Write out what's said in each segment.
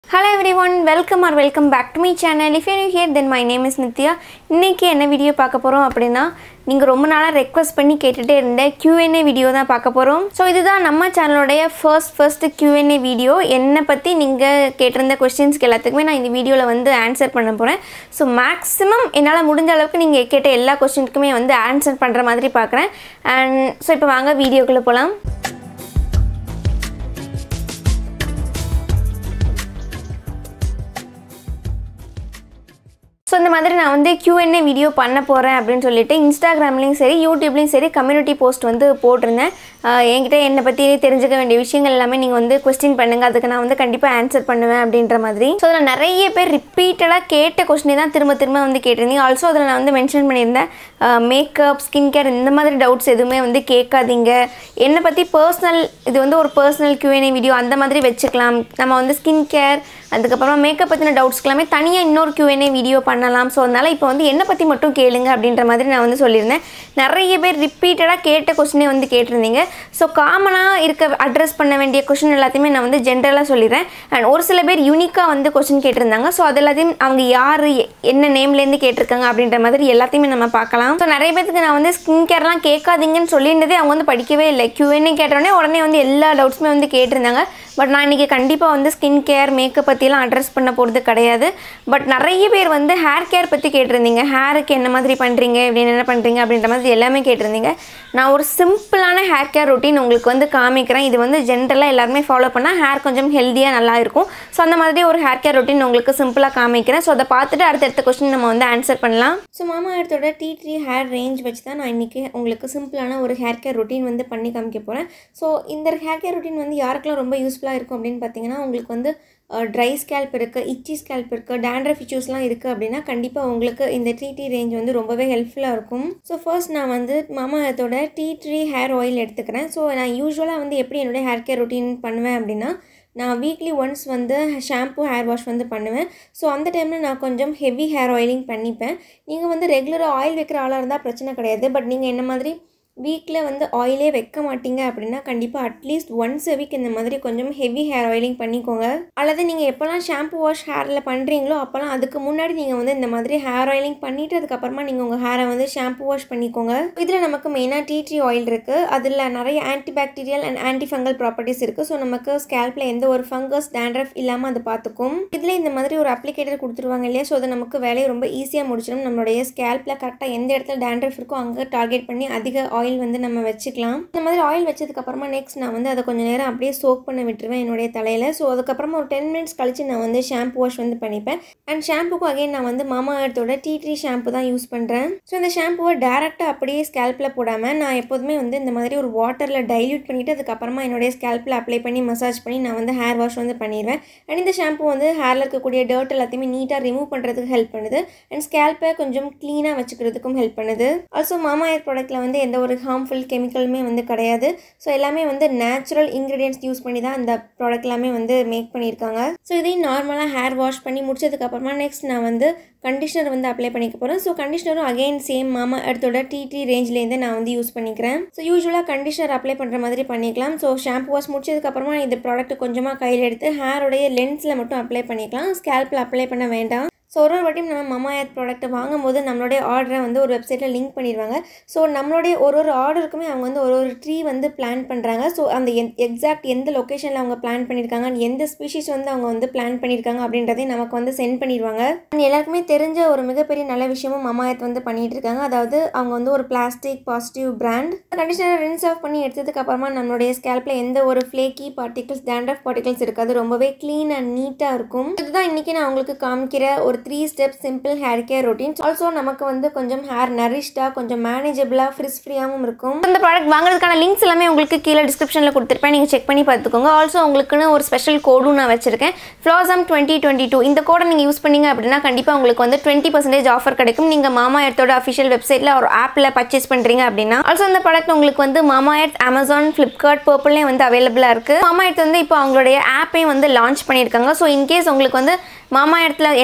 hello everyone welcome or welcome back to my channel if you here then my name is Nithya இன்றைக்கி என்ன video பார்க்க போகிறோம் அப்படின்னா நீங்கள் ரொம்ப நாளாக ரெக்வஸ்ட் பண்ணி கேட்டுகிட்டே இருந்த Q&A வீடியோ தான் பார்க்க போகிறோம் ஸோ இதுதான் நம்ம சேனலோடைய ஃபர்ஸ்ட் ஃபர்ஸ்ட் Q&A வீடியோ என்னை பற்றி நீங்கள் கேட்டிருந்த கொஸ்டின்ஸ்க்கு எல்லாத்துக்குமே நான் இந்த வீடியோவில் வந்து ஆன்சர் பண்ண போகிறேன் ஸோ மேக்ஸிமம் என்னால் முடிஞ்ச அளவுக்கு நீங்கள் கேட்ட எல்லா கொஸ்டினுக்குமே வந்து ஆன்சர் பண்ணுற மாதிரி பார்க்குறேன் அண்ட் ஸோ இப்போ வாங்க வீடியோக்குள்ளே போகலாம் ஸோ இந்த மாதிரி நான் வந்து Q&A வீடியோ பண்ண போகிறேன் அப்படின்னு சொல்லிட்டு இன்ஸ்டாகிராம்லேயும் சரி யூடியூப்லேயும் சரி கம்யூனிட்டி போஸ்ட் வந்து போட்டிருந்தேன் ஆஹ் என்கிட்ட என்னை பற்றி தெரிஞ்சுக்க வேண்டிய விஷயங்கள் எல்லாமே நீங்கள் வந்து கொஸ்டின் பண்ணுங்கள் அதுக்கு நான் வந்து கண்டிப்பாக ஆன்சர் பண்ணுவேன் அப்படின்ற மாதிரி ஸோ அதில் நிறைய பேர் ரிப்பீட்டடாக கேட்ட கொஸ்டினே தான் திரும்ப திரும்ப வந்து கேட்டிருந்தீங்க ஆல்சோ அதில் நான் வந்து மென்ஷன் பண்ணியிருந்தேன் மேக்கப் ஸ்கின் கேர் இந்த மாதிரி டவுட்ஸ் எதுவுமே வந்து கேட்காதீங்க என்னை பற்றி பர்சனல் இது வந்து ஒரு பர்சனல் Q&A வீடியோ அந்த மாதிரி வச்சுக்கலாம் நம்ம வந்து ஸ்கின் கேர் அதுக்கப்புறமா மேக்கப் பற்றின டவுட்ஸ்க்கு எல்லாமே தனியாக இன்னொரு Q&A வீடியோ பண்ணலாம் ஸோ அதனால் இப்போ வந்து என்னை பற்றி மட்டும் கேளுங்க அப்படின்ற மாதிரி நான் வந்து சொல்லியிருந்தேன் நிறைய பேர் ரிப்பீட்டடாக கேட்ட கொஸ்டினே வந்து கேட்டிருந்தீங்க ஸோ காமனாக இருக்க அட்ரஸ் பண்ண வேண்டிய கொஸ்டின் எல்லாத்தையுமே நான் வந்து ஜென்ரலாக சொல்லிடுறேன் அண்ட் ஒரு சில பேர் யூனிக்காக வந்து கொஸ்டின் கேட்டிருந்தாங்க ஸோ அது எல்லாத்தையும் அவங்க யார் என்ன நேம்லேருந்து கேட்டிருக்காங்க அப்படின்ற மாதிரி எல்லாத்தையுமே நம்ம பார்க்கலாம் ஸோ நிறைய பேருக்கு நான் வந்து ஸ்கின் கேர்லாம் கேட்காதீங்கன்னு சொல்லியிருந்ததே அவங்க வந்து படிக்கவே இல்லை Q&A கேட்டோடனே உடனே வந்து எல்லா டவுட்ஸுமே வந்து கேட்டிருந்தாங்க பட் நான் இன்றைக்கி கண்டிப்பாக வந்து ஸ்கின் கேர் மேக்கப் பற்றிலாம் அட்ரஸ் பண்ண போகிறது கிடையாது பட் நிறைய பேர் வந்து ஹேர் கேர் பற்றி கேட்டிருந்தீங்க ஹேருக்கு என்ன மாதிரி பண்ணுறீங்க இப்படின்னு என்ன பண்ணுறீங்க அப்படின்ற மாதிரி எல்லாமே கேட்டிருந்தீங்க நான் ஒரு சிம்பிளான ஹேர் கேர் ரொட்டீன் உங்களுக்கு வந்து காமிக்கிறேன் இது வந்து ஜென்ரலாக எல்லாருமே ஃபாலோ பண்ணால் ஹேர் கொஞ்சம் ஹெல்த்தியாக நல்லா இருக்கும் ஸோ அந்த மாதிரி ஒரு ஹேர் கேர் ரொட்டீன் உங்களுக்கு சிம்பிளாக காமிக்கிறேன் ஸோ அதை பார்த்துட்டு அடுத்தடுத்த கொஸ்டின் நம்ம வந்து ஆன்சர் பண்ணலாம் ஸோ மாமா எடுத்தோட டீ ட்ரீ ஹேர் ரேஞ்ச் வச்சு தான் நான் இன்றைக்கி உங்களுக்கு சிம்பிளான ஒரு ஹேர் கேர் ரொட்டீன் வந்து பண்ணி காமிக்க போகிறேன் ஸோ இந்த ஹேர் கேர் ரொட்டீன் வந்து யாருக்கெல்லாம் ரொம்ப யூஸ்ஃபுல்லாக இருக்கும் அப்படின்னு பார்த்தீங்கன்னா உங்களுக்கு வந்து ட்ரை ஸ்கேல்ப் இருக்குது இச்சி ஸ்கேல்ப் இருக்குது டேண்ட்ரஃப் இஷ்யூஸ்லாம் இருக்குது அப்படின்னா கண்டிப்பாக உங்களுக்கு இந்த டீ ட்ரீ ரேஞ்ச் வந்து ரொம்பவே ஹெல்ப்ஃபுல்லாக இருக்கும் ஸோ ஃபர்ஸ்ட் நான் வந்து மாமா எர்த்தோட டீ ட்ரீ ஹேர் ஆயில் எடுத்துக்கிறேன் ஸோ நான் யூஸ்வலாக வந்து எப்படி என்னுடைய ஹேர் கேர் ரொட்டீன் பண்ணுவேன் அப்படின்னா நான் வீக்லி ஒன்ஸ் வந்து ஷாம்பு ஹேர் வாஷ் வந்து பண்ணுவேன் ஸோ அந்த டைமில் நான் கொஞ்சம் ஹெவி ஹேர் ஆயிலிங் பண்ணிப்பேன் நீங்கள் வந்து ரெகுலராக ஆயில் வைக்கிற ஆளாக இருந்தால் பிரச்சனை கிடையாது பட் நீங்கள் என்ன மாதிரி வீக்கில் வந்து ஆயிலே வைக்க மாட்டீங்க அப்படின்னா கண்டிப்பாக அட்லீஸ்ட் ஒன்ஸ் a வீக் இந்த மாதிரி கொஞ்சம் ஹெவி ஹேர் ஆயிலிங் பண்ணிக்கோங்க அல்லது நீங்கள் எப்போல்லாம் ஷாம்பு வாஷ் ஹேரில் பண்ணுறீங்களோ அப்போல்லாம் அதுக்கு முன்னாடி நீங்கள் வந்து இந்த மாதிரி ஹேர் ஆயிலிங் பண்ணிவிட்டு அதுக்கப்புறமா நீங்கள் உங்கள் ஹேரை வந்து ஷாம்பு வாஷ் பண்ணிக்கோங்க இதில் நமக்கு மெயினாக டீ ட்ரீ ஆயில் இருக்குது அதில் நிறைய anti bacterial and anti fungal properties இருக்குது ஸோ நமக்கு ஸ்கேல்பில் எந்த ஒரு ஃபங்கஸ் டேண்ட்ரஃப் இல்லாமல் அது பார்த்துக்கும் இதில் இந்த மாதிரி ஒரு அப்ளிகேட்டர் கொடுத்துருவாங்க இல்லையா ஸோ அது நமக்கு வேலையை ரொம்ப ஈஸியாக முடிச்சிடும் நம்மளுடைய ஸ்கேல்பில் கரெக்டாக எந்த இடத்துல டேண்ட்ரஃப் இருக்கோ அங்கே டார்கெட் பண்ணி அதிக ஆயில் வந்து நம்ம வச்சுக்கலாம் இந்த மாதிரி ஆயில் வச்சதுக்கப்புறமா நெக்ஸ்ட் நான் வந்து அதை கொஞ்சம் நேரம் அப்படியே சோக் பண்ண விட்டுருவேன் என்னுடைய தலையில் ஸோ அதுக்கப்புறமா ஒரு டென் மினிட்ஸ் கழிச்சு நான் வந்து ஷாம்பு வாஷ் வந்து பண்ணிப்பேன் அண்ட் ஷாம்புக்கும் அகைன் நான் வந்து மாமா எர்த்தோட டீ ட்ரீ ஷாம்பு தான் யூஸ் பண்ணுறேன் ஸோ இந்த ஷாம்புவை டேரெக்டாக அப்படியே ஸ்கேல்பில் போடாமல் நான் எப்போதுமே வந்து இந்த மாதிரி ஒரு வாட்டரில் டைல்யூட் பண்ணிவிட்டு அதுக்கப்புறமா என்னுடைய ஸ்கேல்பில் அப்ளை பண்ணி மசாஜ் பண்ணி நான் வந்து ஹேர் வாஷ் வந்து பண்ணிடுவேன் அண்ட் இந்த ஷாம்பு வந்து ஹேரில் இருக்கக்கூடிய டர்ட் எல்லாத்தையுமே நீட்டாக ரிமூவ் பண்ணுறதுக்கு ஹெல்ப் பண்ணுது அண்ட் ஸ்கேல்பை கொஞ்சம் க்ளீனாக வச்சுக்கிறதுக்கும் ஹெல்ப் பண்ணுது ஆல்சோ மாமா எர்த் ப்ராடக்ட்டில் வந்து எந்த ஒரு ஹார்ம்ஃபுல் கெமிக்கலுமே வந்து கிடையாது ஸோ எல்லாமே வந்து நேச்சுரல் இன்க்ரீடியன்ஸ் யூஸ் பண்ணி தான் இந்த ப்ராடக்ட் எல்லாமே வந்து மேக் பண்ணியிருக்காங்க ஸோ இதையும் நார்மலாக ஹேர் வாஷ் பண்ணி முடிச்சதுக்கப்புறமா நெக்ஸ்ட் நான் வந்து கண்டிஷனர் வந்து அப்ளை பண்ணிக்க போகிறேன் ஸோ கண்டிஷனரும் அகைன் சேம் மாமா எர்த்தோட டி டி ரேஞ்ச்லேருந்து நான் வந்து யூஸ் பண்ணிக்கிறேன் ஸோ யூஸ்வலாக கண்டிஷனர் அப்ளை பண்ணுற மாதிரி பண்ணிக்கலாம் ஸோ ஷாம்பு வாஷ் முடிச்சதுக்கப்புறமா இந்த ப்ராடக்ட் கொஞ்சமாக கையில் எடுத்து ஹேரோடைய லென்ஸில் மட்டும் அப்ளை பண்ணிக்கலாம் ஸ்கேல்பில் அப்ளை பண்ண வேண்டாம் ஸோ ஒரு ஒரு வாட்டியும் நம்ம மமா எர்த் ப்ராடக்ட்டை வாங்கும்போது நம்மளுடைய ஆர்டரை வந்து ஒரு வெப்சைட்டில் லிங்க் பண்ணிடுவாங்க ஸோ நம்மளுடைய ஒரு ஒரு ஆர்டருக்குமே அவங்க வந்து ஒரு ஒரு ட்ரீ வந்து பிளான் பண்ணுறாங்க ஸோ அந்த எந் எக்ஸாக்ட் எந்த லொக்கேஷனில் அவங்க பிளான் பண்ணியிருக்காங்க and எந்த ஸ்பீஷிஸ் வந்து அவங்க வந்து பிளான் பண்ணியிருக்காங்க அப்படின்றதையும் நமக்கு வந்து சென்ட் பண்ணிடுவாங்க And எல்லாருக்குமே தெரிஞ்ச ஒரு மிகப்பெரிய நல்ல விஷயமும் மமா எர்த் வந்து பண்ணிட்டு இருக்காங்க அதாவது அவங்க வந்து ஒரு plastic positive brand conditioner rinse off பண்ணி எடுத்ததுக்கு அப்புறமா நம்மளுடைய ஸ்கேல்பில் எந்த ஒரு ஃப்ளேக்கி பார்ட்டிகல்ஸ் டேண்ட்ரஃப் பார்ட்டிகல்ஸ் இருக்காது ரொம்பவே க்ளீன் அண்ட் நீட்டாக இருக்கும் இதுதான் இன்றைக்கி நான் உங்களுக்கு காமிக்கிற ஒரு three step simple hair care routines also நமக்கு வந்து கொஞ்சம் ஹேர் நரிஷ்டாக கொஞ்சம் மேனேஜபிளாக ஃப்ரிஸ் ஃப்ரீயாகவும் இருக்கும் இந்த ப்ராடக்ட் வாங்குறதுக்கான லிங்க்ஸ் எல்லாமே உங்களுக்கு கீழே டிஸ்கிரிப்ஷனில் கொடுத்துருப்பேன் நீங்கள் செக் பண்ணி பார்த்துக்கோங்க ஆல்சோ உங்களுக்குன்னு ஒரு ஸ்பெஷல் கோடும் நான் வச்சிருக்கேன் ஃப்ளாசம் டுவெண்ட்டி டுவெண்ட்டி டூ இந்த கோடை நீங்கள் யூஸ் பண்ணீங்க அப்படின்னா கண்டிப்பாக உங்களுக்கு வந்து டுவெண்ட்டி பர்சன்டேஜ் ஆஃபர் கிடைக்கும் நீங்கள் மாமா எர்த்தோட அஃபிஷியல் வெப்சைட்டில் ஒரு ஆப்பில் பர்ச்சேஸ் பண்ணுறீங்க அப்படின்னா ஆல்சோ இந்த ப்ராடக்ட் உங்களுக்கு வந்து மாமா எர்த் அமேசான் ஃப்ளிப்கார்ட் பர்பிள்லேயும் வந்து அவைலபிளாக இருக்குது மாமா எர்த் வந்து இப்போ அவங்களுடைய ஆப்பையும் வந்து லான்ச் பண்ணியிருக்காங்க ஸோ இன்கேஸ் உங்களுக்கு வந்து மாமா இடத்துல என்னென்ன ஆஃபர்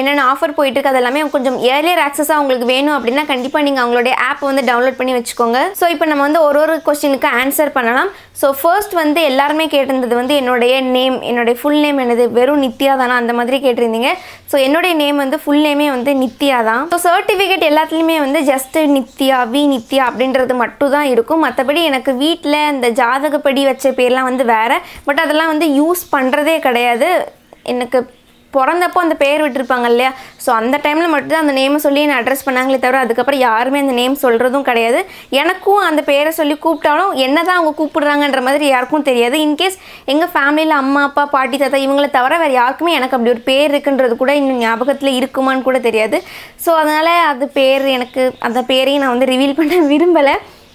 ஆஃபர் போயிட்டு இருக்கு அது எல்லாமே கொஞ்சம் ஏர்லியர் ஆக்சஸாக உங்களுக்கு வேணும் அப்படின்னா கண்டிப்பாக நீங்கள் அவங்களுடைய ஆப் வந்து டவுன்லோட் பண்ணி வச்சுக்கோங்க ஸோ இப்போ நம்ம வந்து ஒரு ஒரு கொஸ்டினுக்கு ஆன்சர் பண்ணலாம் ஸோ ஃபர்ஸ்ட் வந்து எல்லாருமே கேட்டிருந்தது வந்து என்னுடைய நேம் என்னுடைய ஃபுல் நேம் என்னது வெறும் நித்யா தானா அந்த மாதிரி கேட்டிருந்தீங்க ஸோ என்னுடைய நேம் வந்து ஃபுல் நேமே வந்து நித்யா தான் ஸோ சர்டிஃபிகேட் எல்லாத்துலேயுமே வந்து ஜஸ்ட் நித்யா வி நித்யா அப்படின்றது மட்டும் தான் இருக்கும் மற்றபடி எனக்கு வீட்டில் இந்த ஜாதகப்படி வச்ச பேர்லாம் வந்து வேறு பட் அதெல்லாம் வந்து யூஸ் பண்ணுறதே கிடையாது எனக்கு பிறந்தப்போ அந்த பேர் விட்டுருப்பாங்க இல்லையா ஸோ அந்த டைமில் மட்டும்தான் அந்த நேமை சொல்லி என்னை அட்ரஸ் பண்ணாங்களே தவிர அதுக்கப்புறம் யாருமே அந்த நேம் சொல்கிறதும் கிடையாது எனக்கும் அந்த பேரை சொல்லி கூப்பிட்டாலும் என்ன தான் அவங்க கூப்பிடுறாங்கன்ற மாதிரி யாருக்கும் தெரியாது இன்கேஸ் எங்கள் ஃபேமிலியில் அம்மா அப்பா பாட்டி தாத்தா இவங்களை தவிர வேறு யாருக்குமே எனக்கு அப்படி ஒரு பேர் இருக்குன்றது கூட இன்னும் ஞாபகத்தில் இருக்குமான்னு கூட தெரியாது ஸோ அதனால் அது பேர் எனக்கு அந்த பேரையும் நான் வந்து ரிவீல் பண்ண விரும்பலை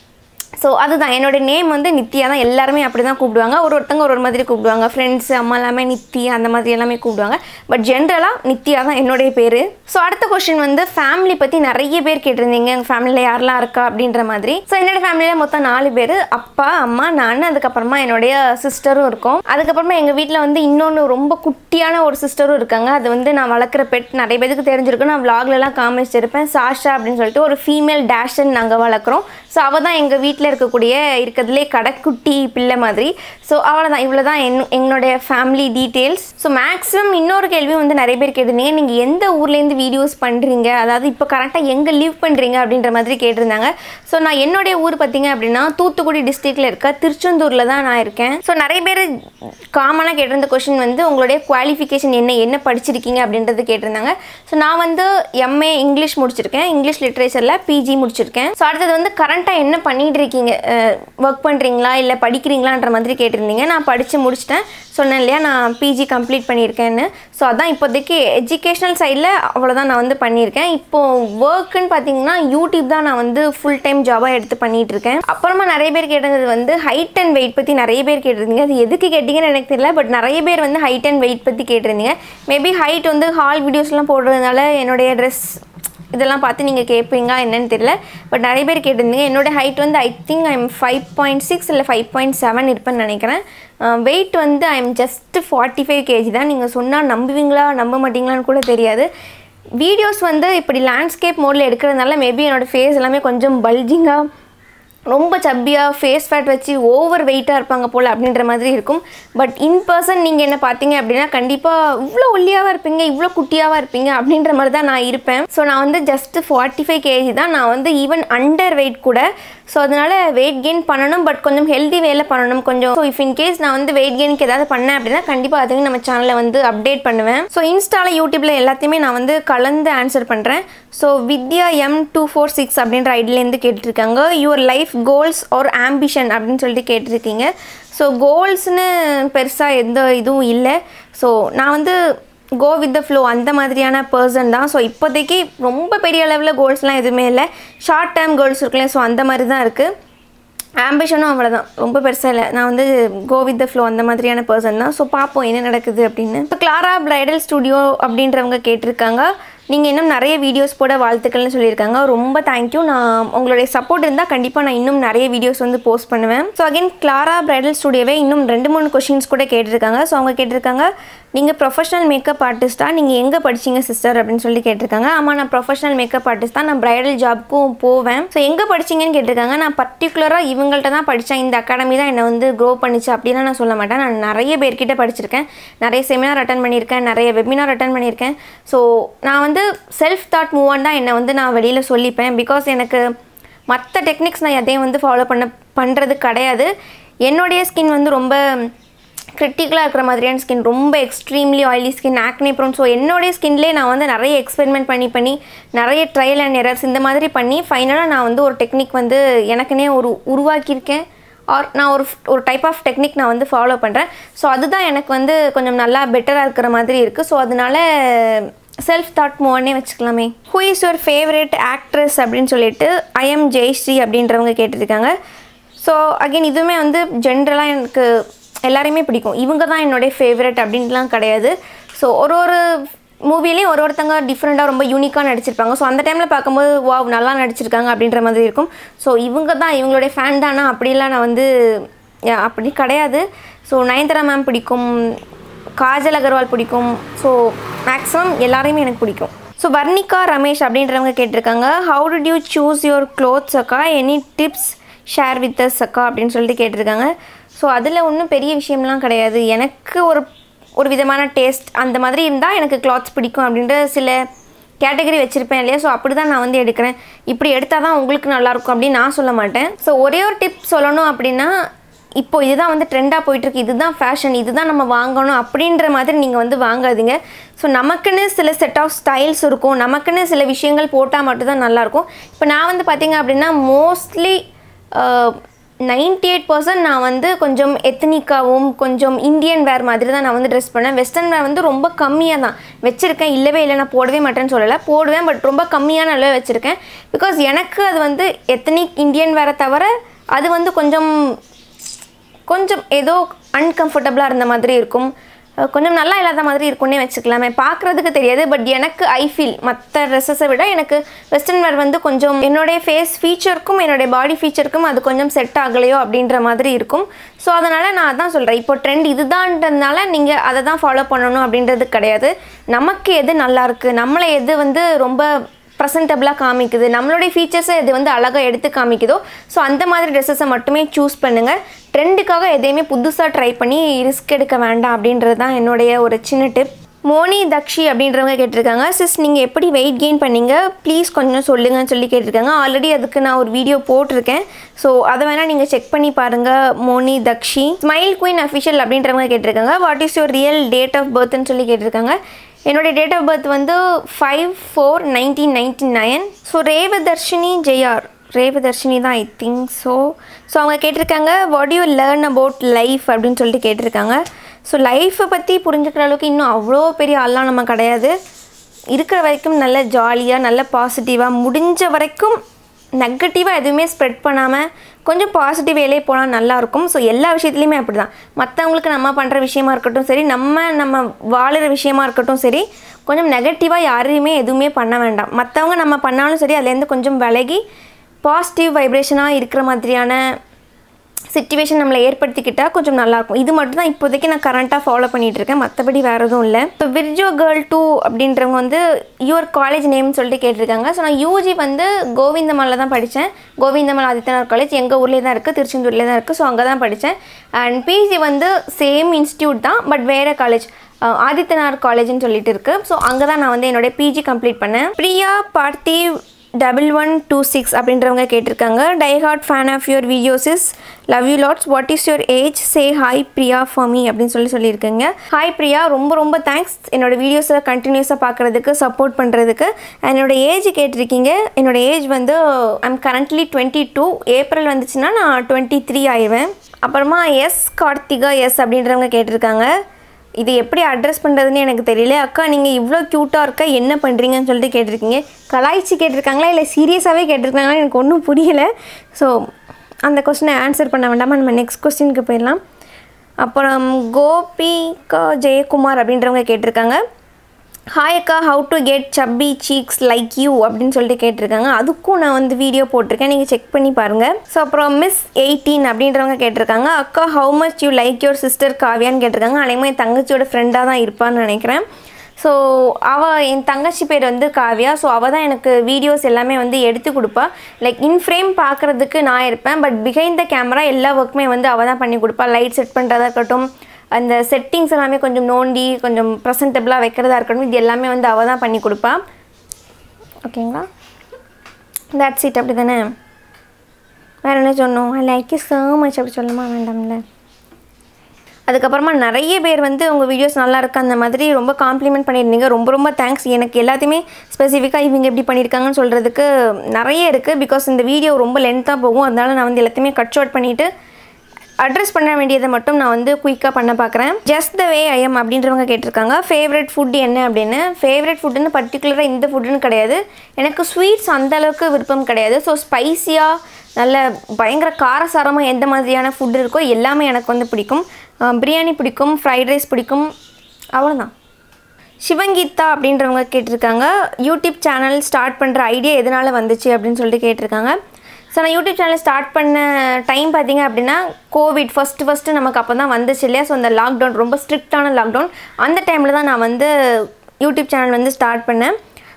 ஸோ அதுதான் என்னோட நேம் வந்து நித்யா தான் எல்லாருமே அப்படி தான் கூப்பிடுவாங்க ஒரு ஒருத்தங்க ஒரு ஒரு மாதிரி கூப்பிடுவாங்க ஃப்ரெண்ட்ஸ் அம்மா எல்லாமே நித்யா அந்த மாதிரி எல்லாமே கூப்பிடுவாங்க பட் ஜென்ரலாக நித்யா தான் என்னுடைய பேர் ஸோ அடுத்த கொஸ்டின் வந்து ஃபேமிலி பற்றி நிறைய பேர் கேட்டிருந்தீங்க எங்கள் ஃபேமிலியில் யாரெல்லாம் இருக்கா அப்படின்ற மாதிரி ஸோ என்னோட ஃபேமிலியில் மொத்தம் நாலு பேர் அப்பா அம்மா நான் அதுக்கப்புறமா என்னுடைய சிஸ்டரும் இருக்கும் அதுக்கப்புறமா எங்கள் வீட்டில் வந்து இன்னொன்று ரொம்ப குட்டியான ஒரு சிஸ்டரும் இருக்காங்க அது வந்து நான் வளர்க்குற பெட் நிறைய பேருக்கு தெரிஞ்சிருக்கும் நான் vlogலலாம் காமிச்சிருப்பேன் சாஷா அப்படின்னு சொல்லிட்டு ஒரு ஃபீமேல் டேஷன் நாங்கள் வளர்க்குறோம் ஸோ அவள் தான் எங்கள் வீட்டில் இருக்கக்கூடிய இருக்கிறதுலே கடைக்குட்டி பிள்ளை மாதிரி ஸோ அவ்வளோதான் இவ்வளோ தான் என் என்னுடைய ஃபேமிலி டீட்டெயில்ஸ் ஸோ மேக்ஸிமம் இன்னொரு கேள்வி வந்து நிறைய பேர் கேட்டிருந்தீங்க நீங்கள் எந்த ஊர்லேருந்து வீடியோஸ் பண்ணுறீங்க அதாவது இப்போ கரெக்டாக எங்கே லீவ் பண்ணுறீங்க அப்படின்ற மாதிரி கேட்டிருந்தாங்க ஸோ நான் என்னுடைய ஊர் பார்த்தீங்க அப்படின்னா தூத்துக்குடி டிஸ்ட்ரிக்டில் இருக்க திருச்செந்தூரில் தான் நான் இருக்கேன் ஸோ நிறைய பேர் காமனாக கேட்டிருந்த கொஷின் வந்து உங்களுடைய குவாலிஃபிகேஷன் என்ன என்ன படிச்சிருக்கீங்க அப்படின்றது கேட்டிருந்தாங்க ஸோ நான் வந்து எம்ஏ இங்கிலீஷ் முடிச்சிருக்கேன் இங்கிலீஷ் லிட்ரேச்சரில் பிஜி முடிச்சிருக்கேன் ஸோ அடுத்தது வந்து கரண்ட்டாக என்ன பண்ணிட்டு இருக்கீங்க ஒர்க் பண்ணுறீங்களா இல்லை படிக்கிறீங்களான்ற மாதிரி கேட்டிருந்தீங்க நான் படித்து முடிச்சிட்டேன் சொன்னேன் இல்லையா நான் பிஜி கம்ப்ளீட் பண்ணியிருக்கேன்னு ஸோ அதான் இப்போதைக்கு எஜுகேஷ்னல் சைடில் அவ்வளோதான் நான் வந்து பண்ணியிருக்கேன் இப்போது ஒர்க்குன்னு பார்த்தீங்கன்னா யூடியூப் தான் நான் வந்து ஃபுல் டைம் ஜாபாக எடுத்து பண்ணிட்டு இருக்கேன் அப்புறமா நிறைய பேர் கேட்டது வந்து ஹைட் அண்ட் வெயிட் பற்றி நிறைய பேர் கேட்டிருந்தீங்க அது எதுக்கு கேட்டிங்கன்னு எனக்கு தெரியல பட் நிறைய பேர் வந்து ஹைட் அண்ட் வெயிட் பற்றி கேட்டிருந்தீங்க மேபி ஹைட் வந்து ஹால் வீடியோஸ்லாம் போடுறதுனால என்னுடைய ட்ரெஸ் இதெல்லாம் பார்த்து நீங்கள் கேட்பீங்க என்னன்னு தெரியல பட் நிறைய பேர் கேட்டிருந்தீங்க என்னோட ஹைட் வந்து I think I'm five point six இல்லை ஃபைவ் பாயிண்ட் செவன் இருப்பேன்னு நினைக்கிறேன் வெயிட் வந்து I'm just forty five KG தான் நீங்கள் சொன்னால் நம்புவீங்களா நம்ப மாட்டீங்களான்னு கூட தெரியாது வீடியோஸ் வந்து இப்படி லேண்ட்ஸ்கேப் மோடில் எடுக்கிறதுனால மேபி என்னோடய ஃபேஸ் எல்லாமே கொஞ்சம் பல்ஜிங்காக ரொம்ப சப்பியாக ஃபேஸ் ஃபேட் வச்சு ஓவர் வெயிட்டாக இருப்பாங்க போல் அப்படின்ற மாதிரி இருக்கும் பட் இன் பர்சன் நீங்கள் என்ன பார்த்தீங்க அப்படின்னா கண்டிப்பாக இவ்வளோ ஒல்லியாவாக இருப்பீங்க இவ்வளோ குட்டியாவாக இருப்பீங்க அப்படின்ற மாதிரி தான் நான் இருப்பேன் ஸோ நான் வந்து ஜஸ்ட் ஃபார்ட்டி ஃபைவ் கேஜி தான் நான் வந்து ஈவன் அண்டர் வெயிட் கூட ஸோ அதனால் வெயிட் கெயின் பண்ணணும் பட் கொஞ்சம் ஹெல்தி வேலை பண்ணணும் கொஞ்சம் ஸோ இஃப் இன் கேஸ் நான் வந்து வெயிட் கெயினுக்கு ஏதாவது பண்ணேன் அப்படின்னா கண்டிப்பாக அதுக்கு நம்ம சேனலில் வந்து அப்டேட் பண்ணுவேன் ஸோ இன்ஸ்டாவில் யூடியூப்பில் எல்லாத்தையுமே நான் வந்து கலந்து ஆன்சர் பண்ணுறேன் so Vidya M two four six அப்படின்ற ஐடியிலேருந்து கேட்டிருக்காங்க your life goals or ambition அப்படின்னு சொல்லிட்டு கேட்டிருக்கீங்க ஸோ கோல்ஸ்னு பெருசாக எந்த இதுவும் இல்லை ஸோ நான் வந்து கோ வித் த ஃப்ளோ அந்த மாதிரியான பர்சன் தான் ஸோ இப்போதைக்கு ரொம்ப பெரிய அளவில் கோல்ஸ்லாம் எதுவுமே இல்லை ஷார்ட் டேர்ம் கோல்ஸ் இருக்குல்ல ஸோ அந்த மாதிரி தான் இருக்குது ஆம்பிஷனும் அவ்வளோதான் ரொம்ப பெருசாக இல்லை நான் வந்து கோ வித் த ஃப்ளோ அந்த மாதிரியான பர்சன் தான் ஸோ பார்ப்போம் என்ன நடக்குது அப்படின்னு இப்போ கிளாரா பிரைடல் ஸ்டுடியோ அப்படின்றவங்க கேட்டிருக்காங்க நீங்கள் இன்னும் நிறைய வீடியோஸ் போட வாழ்த்துக்கள்னு சொல்லியிருக்காங்க ரொம்ப தேங்க்யூ நான் உங்களுடைய சப்போர்ட் இருந்தால் கண்டிப்பாக நான் இன்னும் நிறைய வீடியோஸ் வந்து போஸ்ட் பண்ணுவேன் ஸோ அகைன் கிளாரா பிரைடல் ஸ்டுடியோவே இன்னும் ரெண்டு மூணு கொஷின்ஸ் கூட கேட்டிருக்காங்க ஸோ அவங்க கேட்டிருக்காங்க நீங்கள் ப்ரொஃபஷனல் மேக்கப் ஆர்டிஸ்ட்டா நீங்கள் எங்கே படிச்சீங்க சிஸ்டர் அப்படின்னு சொல்லி கேட்டிருக்காங்க ஆமாம் நான் ப்ரொஃபஷனல் மேக்கப் ஆர்டிஸ்ட் தான் நான் பிரைடல் ஜாப்க்கும் போவேன் ஸோ எங்கே படிச்சீங்கன்னு கேட்டிருக்காங்க நான் பர்டிகுலராக இவங்கள்ட்ட தான் படித்தேன் இந்த அகாடமி தான் என்னை வந்து க்ரோ பண்ணிச்சு அப்படிலாம் நான் சொல்ல மாட்டேன் நான் நிறைய பேர்கிட்ட படிச்சிருக்கேன் நிறைய செமினார் அட்டன் பண்ணியிருக்கேன் நிறைய வெபினார் அட்டன் பண்ணியிருக்கேன் ஸோ நான் வந்து செல்ஃப் தாட் மூவ் ஆன் தான் என்னை வந்து நான் வெளியில் சொல்லிப்பேன் பிகாஸ் எனக்கு மற்ற டெக்னிக்ஸ் நான் எதையும் வந்து ஃபாலோ பண்ண பண்ணுறது கிடையாது என்னுடைய ஸ்கின் வந்து ரொம்ப கிரிட்டிக்கலாக இருக்கிற மாதிரியான ஸ்கின் ரொம்ப extremely oily skin acne prone so என்னுடைய ஸ்கின்லேயே நான் வந்து நிறைய எக்ஸ்பெரிமெண்ட் பண்ணி பண்ணி நிறைய ட்ரையல் அண்ட் எரர்ஸ் இந்த மாதிரி பண்ணி ஃபைனலாக நான் வந்து ஒரு டெக்னிக் வந்து எனக்குன்னே ஒரு உருவாக்கியிருக்கேன் ஆர் நான் ஒரு ஒரு டைப் ஆஃப் டெக்னிக் நான் வந்து ஃபாலோ பண்ணுறேன் ஸோ அதுதான் எனக்கு வந்து கொஞ்சம் நல்லா பெட்டராக இருக்கிற மாதிரி இருக்குது ஸோ அதனால செல்ஃப் தாட் மூவனே வச்சுக்கலாமே who is your favourite actress அப்படின்னு சொல்லிட்டு ஐஎம் ஜெயஸ்ரீ அப்படின்றவங்க கேட்டிருக்காங்க ஸோ அகைன் இதுவுமே வந்து ஜென்ரலாக எனக்கு எல்லாரையுமே பிடிக்கும் இவங்க தான் என்னுடைய ஃபேவரட் அப்படின்ட்டுலாம் கிடையாது ஸோ ஒரு ஒரு மூவிலையும் ஒரு ஒருத்தங்க டிஃப்ரெண்ட்டாக ரொம்ப யூனிக்காக நடிச்சிருப்பாங்க ஸோ அந்த டைமில் பார்க்கும்போது வாவ் நல்லா நடிச்சிருக்காங்க அப்படின்ற மாதிரி இருக்கும் ஸோ இவங்க தான் இவங்களுடைய ஃபேன் தானா அப்படிலாம் நான் வந்து யா, அப்படி கிடையாது ஸோ நயன்தாரா மேம் பிடிக்கும் காஜல் அகர்வால் பிடிக்கும் ஸோ மேக்ஸிமம் எல்லாரையுமே எனக்கு பிடிக்கும் ஸோ வர்ணிகா ரமேஷ் அப்படின்றவங்க கேட்டிருக்காங்க how did you choose your clothes அக்கா any tips share with us அக்கா அப்படின்னு சொல்லிட்டு கேட்டிருக்காங்க ஸோ அதில் ஒன்றும் பெரிய விஷயம்லாம் கிடையாது எனக்கு ஒரு ஒரு விதமான டேஸ்ட் அந்த மாதிரி இருந்தால் எனக்கு கிளாத்ஸ் பிடிக்கும் அப்படின்ற சில கேட்டகரி வச்சுருப்பேன் இல்லையா ஸோ அப்படி தான் நான் வந்து எடுக்கிறேன் இப்படி எடுத்தால் தான் உங்களுக்கு நல்லாயிருக்கும் அப்படின்னு நான் சொல்ல மாட்டேன் ஸோ ஒரே ஒரு டிப் சொல்லணும் அப்படின்னா இப்போ இதுதான் வந்து ட்ரெண்டாக போயிட்டுருக்கு இதுதான் ஃபேஷன் இதுதான் நம்ம வாங்கணும் அப்படின்ற மாதிரி நீங்கள் வந்து வாங்காதீங்க ஸோ நமக்குன்னு சில செட் ஆஃப் ஸ்டைல்ஸ் இருக்கும் நமக்குன்னு சில விஷயங்கள் போட்டால் மட்டும்தான் நல்லாயிருக்கும் இப்போ நான் வந்து பார்த்தீங்க அப்படின்னா மோஸ்ட்லி நைன்டி எயிட் பர்சன்ட் நான் வந்து கொஞ்சம் எத்தனிக்காவும் கொஞ்சம் இந்தியன் வேர் மாதிரி தான் நான் வந்து ட்ரெஸ் பண்ணேன் வெஸ்டர்ன் வேர் வந்து ரொம்ப கம்மியாக தான் வச்சுருக்கேன் இல்லவே இல்லை நான் போடவே மாட்டேன்னு சொல்லலை போடுவேன் பட் ரொம்ப கம்மியான அளவு வச்சுருக்கேன் பிகாஸ் எனக்கு அது வந்து எத்தனிக் இந்தியன் வேரை தவிர அது வந்து கொஞ்சம் கொஞ்சம் ஏதோ அன்கம்ஃபர்டபுளாக இருந்த மாதிரி இருக்கும் அஹ் கொஞ்சம் நல்லா இல்லாத மாதிரி இருக்கும்னே வச்சுக்கலாமே பார்க்குறதுக்கு தெரியாது பட் எனக்கு ஐ ஃபீல் மற்ற ட்ரெஸ்ஸஸை விட எனக்கு வெஸ்டர்ன் வேர் வந்து கொஞ்சம் என்னுடைய ஃபேஸ் ஃபீச்சருக்கும் என்னுடைய பாடி ஃபீச்சருக்கும் அது கொஞ்சம் செட் ஆகலையோ அப்படின்ற மாதிரி இருக்கும் ஸோ அதனால் நான் அதான் சொல்கிறேன் இப்போ ட்ரெண்ட் இதுதான்றதுனால நீங்கள் அதை தான் ஃபாலோ பண்ணணும் அப்படின்றது கிடையாது நமக்கு எது நல்லா இருக்குது நம்மளை எது வந்து ரொம்ப ப்ரெசன்டபுளாக காமிக்குது நம்மளுடைய ஃபீச்சர்ஸை இது வந்து அழகாக எடுத்து காமிக்குதோ ஸோ அந்த மாதிரி ட்ரெஸ்ஸஸை மட்டுமே சூஸ் பண்ணுங்கள் ட்ரெண்டுக்காக எதையுமே புதுசாக ட்ரை பண்ணி ரிஸ்க் எடுக்க வேண்டாம் அப்படின்றது தான் என்னுடைய ஒரு சின்ன டிப் மோனி தக்ஷி அப்படின்றவங்க கேட்டிருக்காங்க சிஸ் நீங்கள் எப்படி வெயிட் கெயின் பண்ணீங்க ப்ளீஸ் கொஞ்சம் சொல்லுங்கன்னு சொல்லி கேட்டிருக்காங்க ஆல்ரெடி அதுக்கு நான் ஒரு வீடியோ போட்டிருக்கேன் ஸோ அதை வேணால் நீங்கள் செக் பண்ணி பாருங்கள் மோனி தக்ஷி ஸ்மைல் குயின் அஃபிஷியல் அப்படின்றவங்க கேட்டிருக்காங்க what is your real date of பர்த்னு சொல்லி கேட்டிருக்காங்க என்னுடைய டேட் ஆஃப் பர்த் வந்து five four nineteen ninety nine so Revadharshini Jayar Revadharshini தான் ஐ திங்க் ஸோ ஸோ அவங்க கேட்டிருக்காங்க what you learn about life அப்படின்னு சொல்லிட்டு கேட்டிருக்காங்க ஸோ லைஃப்பை பற்றி புரிஞ்சுக்கிற அளவுக்கு இன்னும் அவ்வளோ பெரிய ஆள்லாம் நம்ம கிடையாது இருக்கிற வரைக்கும் நல்ல ஜாலியாக நல்ல பாசிட்டிவாக முடிஞ்ச வரைக்கும் நெகட்டிவாக எதுவுமே ஸ்ப்ரெட் பண்ணாமல் கொஞ்சம் பாசிட்டிவ் வேலையே போனால் நல்லாயிருக்கும் ஸோ எல்லா விஷயத்துலையுமே அப்படி தான் மற்றவங்களுக்கு நம்ம பண்ணுற விஷயமா இருக்கட்டும் சரி நம்ம நம்ம வாழுற விஷயமா இருக்கட்டும் சரி கொஞ்சம் நெகட்டிவாக யாரையுமே எதுவுமே பண்ண வேண்டாம் மற்றவங்க நம்ம பண்ணாலும் சரி அதுலேருந்து கொஞ்சம் விலகி பாசிட்டிவ் வைப்ரேஷனாக இருக்கிற மாதிரியான சுச்சுவேஷன் நம்மளை ஏற்படுத்திக்கிட்டால் கொஞ்சம் நல்லாயிருக்கும் இது மட்டும் தான் இப்போதைக்கு நான் கரண்ட்டாக ஃபாலோ பண்ணிகிட்டு இருக்கேன் மற்றபடி வேறு எதுவும் இல்லை இப்போ விர்ஜோ கேர்ள் டூ அப்படின்றவங்க வந்து யுவர் காலேஜ் நேம்னு சொல்லிட்டு கேட்டிருக்காங்க ஸோ நான் யூஜி வந்து கோவிந்தமலில் தான் படித்தேன் கோவிந்தமல் ஆதித்யநாத் காலேஜ் எங்கள் ஊர்லேயே தான் இருக்குது திருச்செந்தூர்லேயே தான் இருக்குது ஸோ அங்கே தான் படித்தேன் அண்ட் பிஜி வந்து சேம் இன்ஸ்டியூட் தான் பட் வேறு காலேஜ் ஆதித்யநாத் காலேஜ்னு சொல்லிட்டு இருக்குது ஸோ அங்கே தான் நான் வந்து என்னோடய பிஜி கம்ப்ளீட் பண்ணேன் Priya Parthiv double one two six அப்படின்றவங்க கேட்டிருக்காங்க diehard fan of your videos is love you lots what is your age say hi Priya for me அப்படின்னு சொல்லி சொல்லியிருக்கீங்க ஹாய் பிரியா ரொம்ப ரொம்ப தேங்க்ஸ் என்னோட வீடியோஸை கண்டினியூஸாக பார்க்குறதுக்கு சப்போர்ட் பண்ணுறதுக்கு என்னோட ஏஜ் கேட்டிருக்கீங்க என்னோட ஏஜ் வந்து I'm currently twenty two April வந்துச்சுன்னா நான் டுவெண்ட்டி த்ரீ ஆயிடுவேன் அப்புறமா எஸ் கார்த்திகா எஸ் அப்படின்றவங்க கேட்டிருக்காங்க இது எப்படி அட்ரஸ் பண்ணுறதுன்னு எனக்கு தெரியல அக்கா நீங்கள் இவ்வளோ க்யூட்டாக இருக்க என்ன பண்ணுறீங்கன்னு சொல்லிட்டு கேட்டிருக்கீங்க கலாய்ச்சி கேட்டிருக்காங்களா இல்லை சீரியஸாகவே கேட்டிருக்காங்களா எனக்கு ஒன்றும் புரியல ஸோ அந்த கொஸ்டினை ஆன்சர் பண்ண வேண்டாமா நம்ம நெக்ஸ்ட் கொஸ்டினுக்கு போயிடலாம் அப்புறம் கோபிகா ஜெயக்குமார் அப்படின்றவங்க கேட்டிருக்காங்க ஹாய் அக்கா how to get chubby cheeks like you அப்படின்னு சொல்லிட்டு கேட்டிருக்காங்க அதுக்கும் நான் வந்து வீடியோ போட்டிருக்கேன் நீங்கள் செக் பண்ணி பாருங்கள் ஸோ அப்புறம் மிஸ் எயிட்டீன் அப்படின்றவங்க கேட்டிருக்காங்க அக்கா how much you like your sister காவியான்னு கேட்டிருக்காங்க அனைமே என் தங்கச்சியோட ஃப்ரெண்டாக தான் இருப்பான்னு நினைக்கிறேன் ஸோ அவள் என் தங்கச்சி பேர் வந்து காவியா ஸோ அவள் தான் எனக்கு வீடியோஸ் எல்லாமே வந்து எடுத்து கொடுப்பா லைக் இன் ஃப்ரேம் பார்க்குறதுக்கு நான் இருப்பேன் பட் பிஹைண்ட் த கேமரா எல்லா ஒர்க்குமே வந்து அவள் தான் பண்ணி கொடுப்பா லைட் செட் பண்ணுறதா இருக்கட்டும் அந்த செட்டிங்ஸ் எல்லாமே கொஞ்சம் நோண்டி கொஞ்சம் ப்ரெசன்டபுளாக வைக்கிறதா இருக்கட்டும் இது எல்லாமே வந்து அவள் தான் பண்ணி கொடுப்பா ஓகேங்களா தட்ஸ் இட் அப்படி தானே வேறு என்ன சொன்னோம் I like you so much அப்படி சொல்லுமா வேண்டாம்ல அதுக்கப்புறமா நிறைய பேர் வந்து உங்கள் வீடியோஸ் நல்லா இருக்கு அந்த மாதிரி ரொம்ப காம்ப்ளிமெண்ட் பண்ணியிருந்தீங்க ரொம்ப ரொம்ப தேங்க்ஸ் எனக்கு எல்லாத்தையுமே ஸ்பெசிஃபிக்காக இவங்க எப்படி பண்ணியிருக்காங்கன்னு சொல்கிறதுக்கு நிறைய இருக்குது பிகாஸ் இந்த வீடியோ ரொம்ப லென்த்தாக போகும் அதனால நான் வந்து எல்லாத்தையுமே கட் ஷார்ட் பண்ணிவிட்டு அட்ரஸ் பண்ண வேண்டியதை மட்டும் நான் வந்து குயிக்காக பண்ண பார்க்குறேன் ஜஸ்ட் த வே ஐஎம் அப்படின்றவங்க கேட்டிருக்காங்க ஃபேவரட் ஃபுட் என்ன அப்படின்னு ஃபேவரட் ஃபுட்டுன்னு பர்டிகுலராக இந்த ஃபுட்டுன்னு கிடையாது எனக்கு ஸ்வீட்ஸ் அந்த அளவுக்கு விருப்பம் கிடையாது ஸோ ஸ்பைஸியாக நல்ல பயங்கர காரசாரமாக எந்த மாதிரியான ஃபுட் இருக்கோ எல்லாமே எனக்கு வந்து பிடிக்கும் அஹ் பிரியாணி பிடிக்கும் ஃப்ரைட் ரைஸ் பிடிக்கும் அவ்வளோதான் சிவங்கீதா அப்படின்றவங்க கேட்டிருக்காங்க யூடியூப் சேனல் ஸ்டார்ட் பண்ணுற ஐடியா எதனால் வந்துச்சு அப்படின்னு சொல்லிட்டு கேட்டிருக்காங்க ஸோ நான் யூடியூப் சேனல் ஸ்டார்ட் பண்ண டைம் பார்த்தீங்க அப்படின்னா கோவிட் ஃபஸ்ட்டு ஃபஸ்ட்டு நமக்கு அப்போ தான் வந்துச்சு இல்லையா ஸோ அந்த லாக்டவுன் ரொம்ப ஸ்ட்ரிக்டான லாக்டவுன் அந்த டைமில் தான் நான் வந்து யூடியூப் சேனல் வந்து ஸ்டார்ட் பண்ணேன்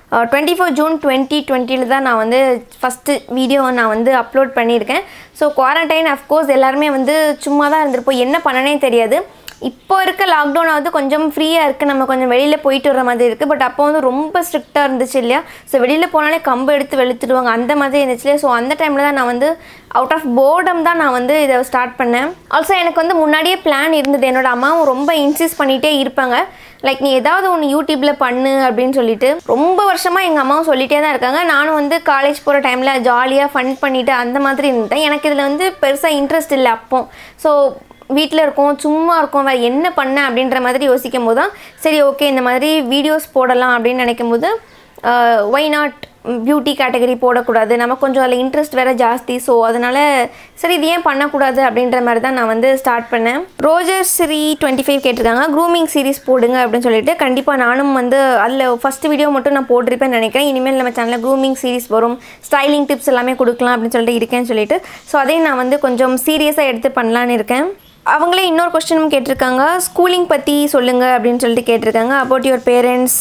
டுவெண்ட்டி ஃபோர் ஜூன் டுவெண்ட்டி டுவெண்ட்டியில் தான் நான் வந்து ஃபஸ்ட்டு வீடியோ நான் வந்து அப்லோட் பண்ணியிருக்கேன் ஸோ குவாரண்டைன் அஃப்கோர்ஸ் எல்லாருமே வந்து சும்மா தான் இருந்திருப்போம் என்ன பண்ணனே தெரியாது இப்போ இருக்க லாக்டவுன் ஆகுது கொஞ்சம் ஃப்ரீயாக இருக்குது நம்ம கொஞ்சம் வெளியில் போயிட்டு வர மாதிரி இருக்குது பட் அப்போ வந்து ரொம்ப ஸ்ட்ரிக்டாக இருந்துச்சு இல்லையா ஸோ வெளியில் போனாலே கம்பு எடுத்து வெளுத்துடுவாங்க அந்த மாதிரி இருந்துச்சு இல்லையா ஸோ அந்த டைமில் தான் நான் வந்து அவுட் ஆஃப் போர்டம் தான் நான் வந்து இதை ஸ்டார்ட் பண்ணேன் ஆல்சோ எனக்கு வந்து முன்னாடியே பிளான் இருந்தது என்னோட அம்மாவும் ரொம்ப இன்சிஸ்ட் பண்ணிகிட்டே இருப்பாங்க லைக் நீ ஏதாவது ஒன்று யூடியூப்பில் பண்ணு அப்படின்னு சொல்லிட்டு ரொம்ப வருஷமாக எங்கள் அம்மாவும் சொல்லிகிட்டே தான் இருக்காங்க நானும் வந்து காலேஜ் போகிற டைமில் ஜாலியாக ஃபன் பண்ணிவிட்டு அந்த மாதிரி இருந்தேன் எனக்கு இதில் வந்து பெருசாக இன்ட்ரெஸ்ட் இல்லை அப்போ ஸோ வீட்டில் இருக்கோம் சும்மா இருக்கோம் வேறு என்ன பண்ண அப்படின்ற மாதிரி யோசிக்கும் போது தான் சரி ஓகே இந்த மாதிரி வீடியோஸ் போடலாம் அப்படின்னு நினைக்கும் போது ஒய் நாட் பியூட்டி கேட்டகரி போடக்கூடாது நமக்கு கொஞ்சம் அதில் இன்ட்ரெஸ்ட் வேறு ஜாஸ்தி ஸோ அதனால் சரி இது ஏன் பண்ணக்கூடாது அப்படின்ற மாதிரி தான் நான் வந்து ஸ்டார்ட் பண்ணேன் ரோஜர் ஸ்ரீ டுவெண்ட்டி ஃபைவ் கேட்டிருக்காங்க க்ரூமிங் சீரிஸ் போடுங்க அப்படின்னு சொல்லிட்டு கண்டிப்பாக நானும் வந்து அதில் ஃபஸ்ட் வீடியோ மட்டும் நான் போட்டிருப்பேன்னு நினைக்கிறேன் இனிமேல் நம்ம சேனலில் க்ரூமிங் சீரிஸ் வரும் ஸ்டைலிங் டிப்ஸ் எல்லாமே கொடுக்கலாம் அப்படின்னு சொல்லிட்டு இருக்கேன்னு சொல்லிட்டு ஸோ அதையும் நான் வந்து கொஞ்சம் சீரியஸாக எடுத்து பண்ணலான்னு இருக்கேன் அவங்களே இன்னொரு கொஸ்டினும் கேட்டிருக்காங்க ஸ்கூலிங் பற்றி சொல்லுங்கள் அப்படின்னு சொல்லிட்டு கேட்டிருக்காங்க about your parents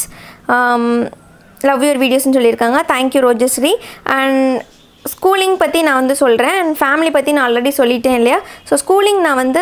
love your வீடியோஸ்னு சொல்லியிருக்காங்க தேங்க்யூ ரோஜஸ்ரீ அண்ட் ஸ்கூலிங் பற்றி நான் வந்து சொல்கிறேன் அண்ட் ஃபேமிலி பற்றி நான் ஆல்ரெடி சொல்லிட்டேன் இல்லையா ஸோ ஸ்கூலிங் நான் வந்து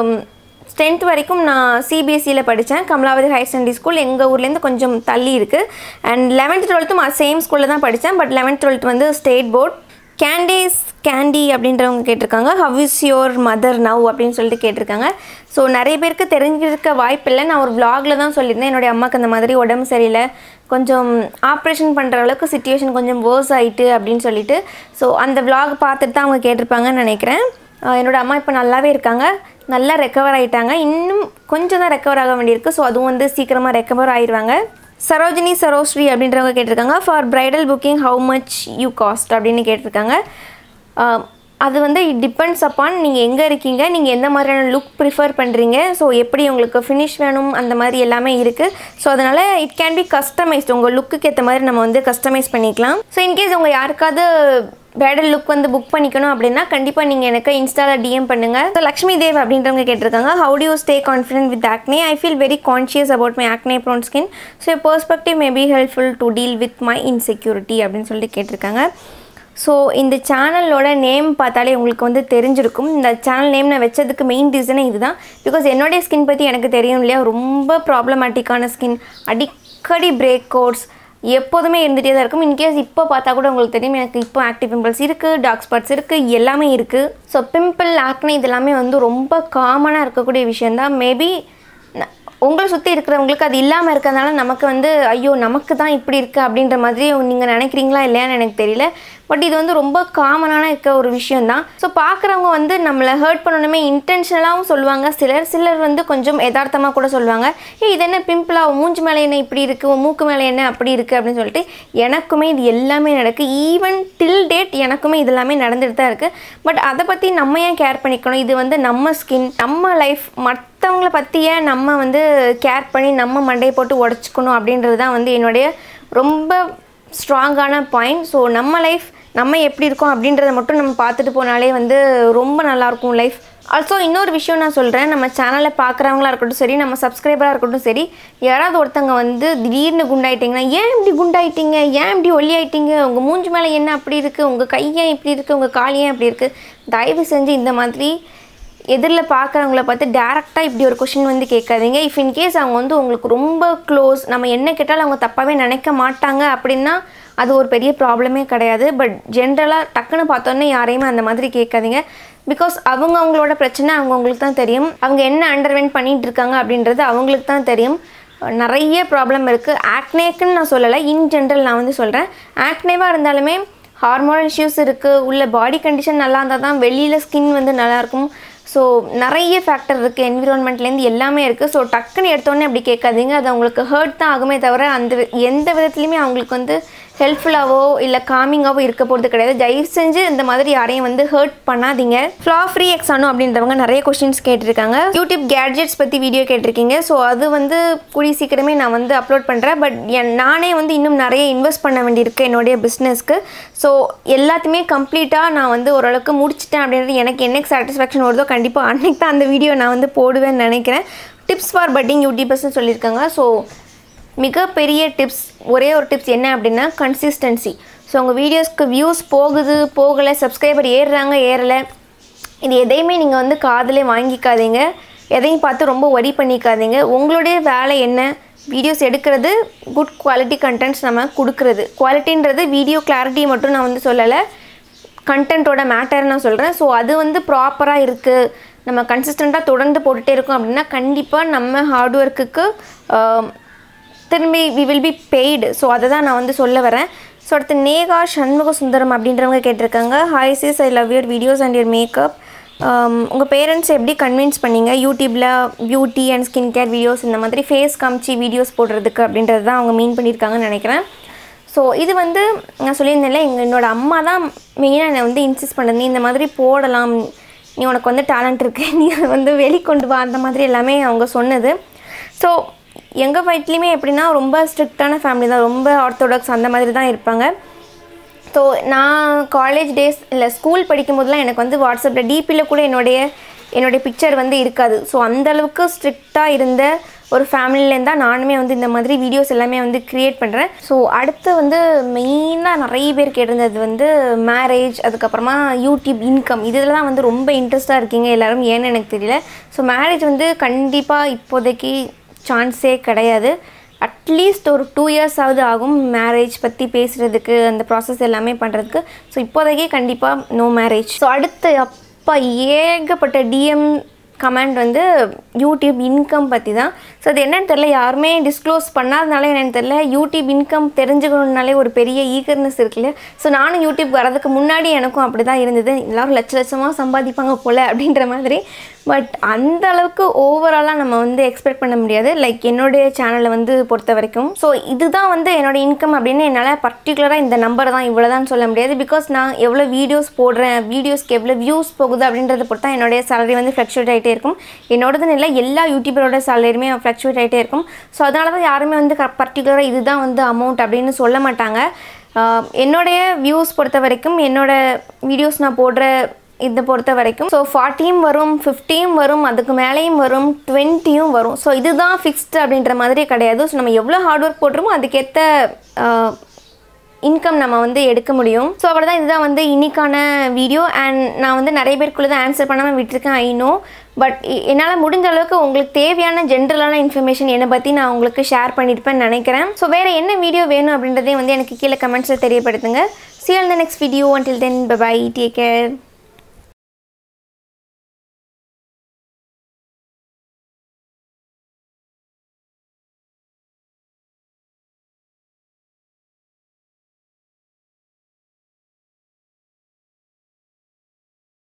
டென்த் வரைக்கும் நான் சிபிஎஸ்சியில் படித்தேன் கமலாவதி ஹையர் செகண்டரி ஸ்கூல் எங்கள் ஊர்லேருந்து கொஞ்சம் தள்ளி இருக்குது அண்ட் லெவன்த் டுவெல்த்தும் சேம் ஸ்கூலில் தான் படித்தேன் பட் லெவன்த் டுவெல்த் வந்து ஸ்டேட் போர்ட் கேண்டேஸ் கேண்டி அப்படின்றவங்க கேட்டிருக்காங்க how is your mother now அப்படின்னு சொல்லிட்டு கேட்டிருக்காங்க ஸோ நிறைய பேருக்கு தெரிஞ்சிருக்க வாய்ப்பில்லை நான் ஒரு vlogல தான் சொல்லியிருந்தேன் என்னுடைய அம்மாவுக்கு அந்த மாதிரி உடம்பு சரியில்லை கொஞ்சம் ஆப்ரேஷன் பண்ணுற அளவுக்கு சுச்சுவேஷன் கொஞ்சம் வேர்ஸ் ஆயிட்டு அப்படின்னு சொல்லிட்டு ஸோ அந்த vlog பார்த்துட்டு தான் அவங்க கேட்டிருப்பாங்கன்னு நினைக்கிறேன் ஆஹ் என்னோட அம்மா இப்போ நல்லாவே இருக்காங்க நல்லா ரெக்கவர் ஆகிட்டாங்க இன்னும் கொஞ்சம் தான் ரெக்கவர் ஆக வேண்டியிருக்கு ஸோ அதுவும் வந்து சீக்கிரமாக ரெக்கவர் ஆயிடுவாங்க சரோஜினி சரோஸ்ரீ அப்படின்றவங்க கேட்டிருக்காங்க for bridal booking how much you cost அப்படின்னு கேட்டிருக்காங்க ஆஹ் அது வந்து இட் டிபெண்ட்ஸ் அப்பான் நீங்கள் எங்கே இருக்கீங்க நீங்கள் எந்த மாதிரியான லுக் ப்ரிஃபர் பண்ணுறீங்க ஸோ எப்படி உங்களுக்கு ஃபினிஷ் வேணும் அந்த மாதிரி எல்லாமே இருக்குது ஸோ அதனால் இட் கேன் பி கஸ்டமைஸ்ட் உங்கள் லுக்குக்கு ஏற்ற மாதிரி நம்ம வந்து கஸ்டமைஸ் பண்ணிக்கலாம் ஸோ இன்கேஸ் உங்கள் யாருக்காவது பிரைடல் லுக் வந்து புக் பண்ணிக்கணும் அப்படின்னா கண்டிப்பாக நீங்கள் எனக்கு இன்ஸ்டாவில் டிஎம் பண்ணுங்கள் ஸோ லக்ஷ்மி தேவ் அப்படின்றவங்க கேட்டிருக்காங்க how do you stay confident with acne I feel very conscious about my acne prone skin so perspective may be helpful to deal with my insecurity அப்படின்னு சொல்லிட்டு கேட்டிருக்காங்க ஸோ இந்த சேனலோட நேம் பார்த்தாலே உங்களுக்கு வந்து தெரிஞ்சிருக்கும் இந்த சேனல் நேம் நான் வச்சதுக்கு மெயின் ரீசனே இதுதான் பிகாஸ் என்னுடைய ஸ்கின் பற்றி எனக்கு தெரியும் இல்லையா ரொம்ப ப்ராப்ளமேட்டிக்கான ஸ்கின் அடிக்கடி பிரேக் அவுட்ஸ் எப்போதுமே இருந்துகிட்டே தான் இருக்கும் இன்கேஸ் இப்போ பார்த்தா கூட உங்களுக்கு தெரியும் எனக்கு இப்போ ஆக்டிவ் பிம்பிள்ஸ் இருக்குது டார்க் ஸ்பாட்ஸ் இருக்குது எல்லாமே இருக்குது ஸோ பிம்பிள் ஆக்னே இதெல்லாமே வந்து ரொம்ப காமனாக இருக்கக்கூடிய விஷயந்தான் மேபி உங்களை சுற்றி இருக்கிறவங்களுக்கு அது இல்லாமல் இருக்கிறதுனால நமக்கு வந்து ஐயோ நமக்கு தான் இப்படி இருக்குது அப்படின்ற மாதிரி நீங்கள் நினைக்கிறீங்களா இல்லையான்னு எனக்கு தெரியல பட் இது வந்து ரொம்ப காமனான இருக்க ஒரு விஷயந்தான் ஸோ பார்க்குறவங்க வந்து நம்மளை ஹர்ட் பண்ணணுமே இன்டென்ஷனலாகவும் சொல்லுவாங்க சிலர் சிலர் வந்து கொஞ்சம் யதார்த்தமாக கூட சொல்லுவாங்க ஏ இது என்ன பிம்பிளா உன் மூஞ்சி மேலே என்ன இப்படி இருக்குது உன் மூக்கு மேலே என்ன அப்படி இருக்குது அப்படின்னு சொல்லிட்டு எனக்குமே இது எல்லாமே நடக்கு ஈவன் டில் டேட் எனக்குமே இது எல்லாமே நடந்துட்டு தான் இருக்குது பட் அதை பற்றி நம்ம ஏன் கேர் பண்ணிக்கணும் இது வந்து நம்ம ஸ்கின் நம்ம லைஃப் மற்றவங்கள பற்றியே நம்ம வந்து கேர் பண்ணி நம்ம மண்டையை போட்டு உடச்சிக்கணும் அப்படின்றது தான் வந்து என்னுடைய ரொம்ப ஸ்ட்ராங்கான பாயிண்ட் ஸோ நம்ம லைஃப் நம்ம எப்படி இருக்கோம் அப்படின்றத மட்டும் நம்ம பார்த்துட்டு போனாலே வந்து ரொம்ப நல்லாயிருக்கும் லைஃப் ஆல்சோ இன்னொரு விஷயம் நான் சொல்கிறேன் நம்ம சேனலை பார்க்குறவங்களா இருக்கட்டும் சரி நம்ம சப்ஸ்கிரைபராக இருக்கட்டும் சரி யாராவது ஒருத்தங்க வந்து திடீர்னு குண்டாயிட்டிங்கன்னா ஏன் இப்படி குண்டாயிட்டீங்க ஏன் இப்படி ஒல்லியாயிட்டீங்க உங்கள் மூஞ்சி மேலே என்ன அப்படி இருக்குது உங்கள் கை ஏன் இப்படி இருக்குது உங்கள் கால் ஏன் இப்படி இருக்குது தயவு செஞ்சு இந்த மாதிரி எதிரில் பார்க்குறவங்கள பார்த்து டேரெக்டாக இப்படி ஒரு கொஷின் வந்து கேட்காதீங்க இஃப் இன்கேஸ் அவங்க வந்து உங்களுக்கு ரொம்ப க்ளோஸ் நம்ம என்ன கேட்டாலும் அவங்க தப்பாகவே நினைக்க மாட்டாங்க அப்படின்னா அது ஒரு பெரிய ப்ராப்ளமே கிடையாது பட் ஜென்ரலாக டக்குன்னு பார்த்தோன்னே யாரையுமே அந்த மாதிரி கேட்காதீங்க பிகாஸ் அவங்க அவங்களோட பிரச்சனை அவங்கவுங்களுக்கு தான் தெரியும் அவங்க என்ன அண்டர்வென்ட் பண்ணிட்டு இருக்காங்க அப்படின்றது அவங்களுக்கு தான் தெரியும் நிறைய ப்ராப்ளம் இருக்குது ஆக்னேக்குன்னு நான் சொல்லலை இன் ஜென்ரல் நான் வந்து சொல்கிறேன் ஆக்னேவாக இருந்தாலுமே ஹார்மோனல் இஷ்யூஸ் இருக்குது உள்ள பாடி கண்டிஷன் நல்லா இருந்தால் தான் வெளியில் ஸ்கின் வந்து நல்லாயிருக்கும் ஸோ நிறைய ஃபேக்டர் இருக்குது என்விரான்மெண்ட்லேருந்து எல்லாமே இருக்குது ஸோ டக்குன்னு எடுத்தோடனே அப்படி கேட்காதீங்க அது அவங்களுக்கு ஹர்ட் தான் ஆகுமே தவிர அந்த வி- எந்த விதத்துலையுமே அவங்களுக்கு வந்து ஹெல்ப்ஃபுல்லாவோ இல்லை காமிங்காவோ இருக்க போகிறது கிடையாது தயவு செஞ்சு இந்த மாதிரி யாரையும் வந்து ஹர்ட் பண்ணாதீங்க ஃப்ளா ஃப்ரீ எக்ஸானோ அப்படின்றவங்க நிறைய கொஸ்டின்ஸ் கேட்டிருக்காங்க யூடியூப் கேட்ஜெட்ஸ் பற்றி வீடியோ கேட்டிருக்கீங்க ஸோ அது வந்து கூடிய சீக்கிரமே நான் வந்து அப்லோட் பண்ணுறேன் பட் என் நானே வந்து இன்னும் நிறைய இன்வெஸ்ட் பண்ண வேண்டியிருக்கு என்னுடைய பிஸ்னஸ்க்கு ஸோ எல்லாத்தையுமே கம்ப்ளீட்டாக நான் வந்து ஓரளவுக்கு முடிச்சிட்டேன் அப்படின்றது எனக்கு என்னைக்கு சாட்டிஸ்ஃபேக்ஷன் வருதோ கண்டிப்பாக அன்னைக்கு தான் அந்த வீடியோ நான் வந்து போடுவேன்னு நினைக்கிறேன் டிப்ஸ் ஃபார் பட்டிங் யூடியூபர்ஸ்னு சொல்லியிருக்காங்க ஸோ மிகப்பெரிய டிப்ஸ் ஒரே ஒரு டிப்ஸ் என்ன அப்படின்னா கன்சிஸ்டன்சி ஸோ உங்கள் வீடியோஸ்க்கு வியூஸ் போகுது போகலை சப்ஸ்கிரைபர் ஏறுறாங்க ஏறலை இது எதையுமே நீங்கள் வந்து காதிலே வாங்கிக்காதீங்க எதையும் பார்த்து ரொம்ப ஒரி பண்ணிக்காதீங்க உங்களுடைய வேலை என்ன வீடியோஸ் எடுக்கிறது குட் குவாலிட்டி கண்டென்ட்ஸ் நம்ம கொடுக்குறது குவாலிட்டின்றது வீடியோ கிளாரிட்டி மட்டும் நான் வந்து சொல்லலை கண்டென்ட்டோட மேட்டர் நான் சொல்கிறேன் ஸோ அது வந்து ப்ராப்பராக இருக்குது நம்ம கன்சிஸ்டண்ட்டாக தொடர்ந்து போட்டுகிட்டே இருக்கோம் அப்படின்னா கண்டிப்பாக நம்ம ஹார்ட் ஒர்க்குக்கு திரும்பி we will be paid so அதை தான் நான் வந்து சொல்ல வரேன் ஸோ அடுத்து நேகா சண்முக சுந்தரம் அப்படின்றவங்க கேட்டிருக்காங்க hi sis I love your videos and your makeup உங்கள் பேரண்ட்ஸ் எப்படி கன்வின்ஸ் பண்ணீங்க யூடியூப்பில் beauty and skin care videos இந்த மாதிரி ஃபேஸ் காமிச்சு வீடியோஸ் போடுறதுக்கு அப்படின்றது தான் அவங்க மீன் பண்ணியிருக்காங்கன்னு நினைக்கிறேன் ஸோ இது வந்து நான் சொல்லியிருந்தேன்ல எங்கள் என்னோட அம்மா தான் மெயினாக என்னை வந்து இன்சிஸ்ட் பண்ணது நீ இந்த மாதிரி போடலாம் நீ உனக்கு வந்து டேலண்ட் இருக்கு நீ அதை வந்து வெளிக்கொண்டு வா அந்த மாதிரி எல்லாமே அவங்க சொன்னது ஸோ எங்கள் வீட்லேயுமே எப்படின்னா ரொம்ப ஸ்ட்ரிக்டான ஃபேமிலி தான் ரொம்ப ஆர்த்தோடாக்ஸ் அந்த மாதிரி தான் இருப்பாங்க ஸோ நான் காலேஜ் டேஸ் இல்லை ஸ்கூல் படிக்கும்போதெல்லாம் எனக்கு வந்து வாட்ஸ்அப்பில் டிபியில் கூட என்னுடைய என்னுடைய பிக்சர் வந்து இருக்காது ஸோ அந்தளவுக்கு ஸ்ட்ரிக்டாக இருந்த ஒரு ஃபேமிலிலேருந்து தான் நானுமே வந்து இந்த மாதிரி வீடியோஸ் எல்லாமே வந்து க்ரியேட் பண்ணுறேன் ஸோ அடுத்து வந்து மெயினாக நிறைய பேர் கேட்டிருந்தது வந்து மேரேஜ் அதுக்கப்புறமா யூடியூப் இன்கம் இதில் தான் வந்து ரொம்ப இன்ட்ரெஸ்ட்டாக இருக்கீங்க எல்லோரும் ஏன்னு எனக்கு தெரியல ஸோ மேரேஜ் வந்து கண்டிப்பாக இப்போதைக்கு சான்ஸே கிடையாது அட்லீஸ்ட் ஒரு டூ இயர்ஸ் ஆகுது ஆகும் மேரேஜ் பற்றி பேசுகிறதுக்கு அந்த ப்ராசஸ் எல்லாமே பண்ணுறதுக்கு ஸோ இப்போதைக்கு கண்டிப்பாக நோ மேரேஜ் ஸோ அடுத்து அப்பா ஏகப்பட்ட டிஎம் கமெண்ட் வந்து யூடியூப் இன்கம் பற்றி தான் ஸோ அது என்னன்னு தெரில யாருமே டிஸ்க்ளோஸ் பண்ணாதனால என்னன்னு தெரில யூடியூப் இன்கம் தெரிஞ்சுக்கணுன்னாலே ஒரு பெரிய ஈகர்னஸ் இருக்குல்ல ஸோ நானும் யூடியூப் வரதுக்கு முன்னாடி எனக்கும் அப்படி தான் இருந்தது எல்லோரும் லட்ச லட்சமாக சம்பாதிப்பாங்க போல் அப்படின்ற மாதிரி பட் அந்த அளவுக்கு ஓவராலாக நம்ம வந்து எக்ஸ்பெக்ட் பண்ண முடியாது லைக் என்னுடைய சேனலை வந்து பொறுத்த வரைக்கும் ஸோ இதுதான் வந்து என்னோட இன்கம் அப்படின்னு என்னால் பர்டிகுலராக இந்த நம்பர் தான் இவ்வளோ தான் சொல்ல முடியாது பிகாஸ் நான் எவ்வளோ வீடியோஸ் போடுறேன் வீடியோஸ்க்கு எவ்வளோ வியூஸ் போகுது அப்படின்றத பொறுத்து தான் என்னுடைய சேலரி வந்து ஃப்ளக்சுவேட் ஆகிட்டே இருக்கும் என்னோடதுன்னு இல்லை எல்லா யூடியூபரோட சேலரியுமே ஃப்ளக்சுவேட் ஆகிட்டே இருக்கும் ஸோ அதனால தான் யாருமே வந்து பர்டிகுலராக இதுதான் வந்து அமௌண்ட் அப்படின்னு சொல்ல மாட்டாங்க ஆஹ் என்னுடைய வியூஸ் பொறுத்த வரைக்கும் என்னோட வீடியோஸ் நான் போடுற இதை பொறுத்த வரைக்கும் ஸோ ஃபார்ட்டியும் வரும் ஃபிஃப்டியும் வரும் அதுக்கு மேலேயும் வரும் டுவெண்ட்டியும் வரும் ஸோ இதுதான் ஃபிக்ஸ்டு அப்படின்ற மாதிரி கிடையாது ஸோ நம்ம எவ்வளோ ஹார்ட் ஒர்க் போடுறோமோ அதுக்கேற்ற இன்கம் நம்ம வந்து எடுக்க முடியும் ஸோ அவ்வளோதான் இதுதான் வந்து இன்னைக்கான வீடியோ அண்ட் நான் வந்து நிறைய பேருக்குள்ளே தான் ஆன்சர் பண்ணாமல் விட்டுருக்கேன் ஐ நோ பட் என்னால் முடிஞ்ச அளவுக்கு உங்களுக்கு தேவையான ஜென்ரலான இன்ஃபர்மேஷன் என்னை பற்றி நான் உங்களுக்கு ஷேர் பண்ணியிருப்பேன்னு நினைக்கிறேன் ஸோ வேறு என்ன வீடியோ வேணும் அப்படின்றதையும் வந்து எனக்கு கீழே கமெண்ட்ஸில் தெரியப்படுத்துங்க see you in the next video until then bye bye take care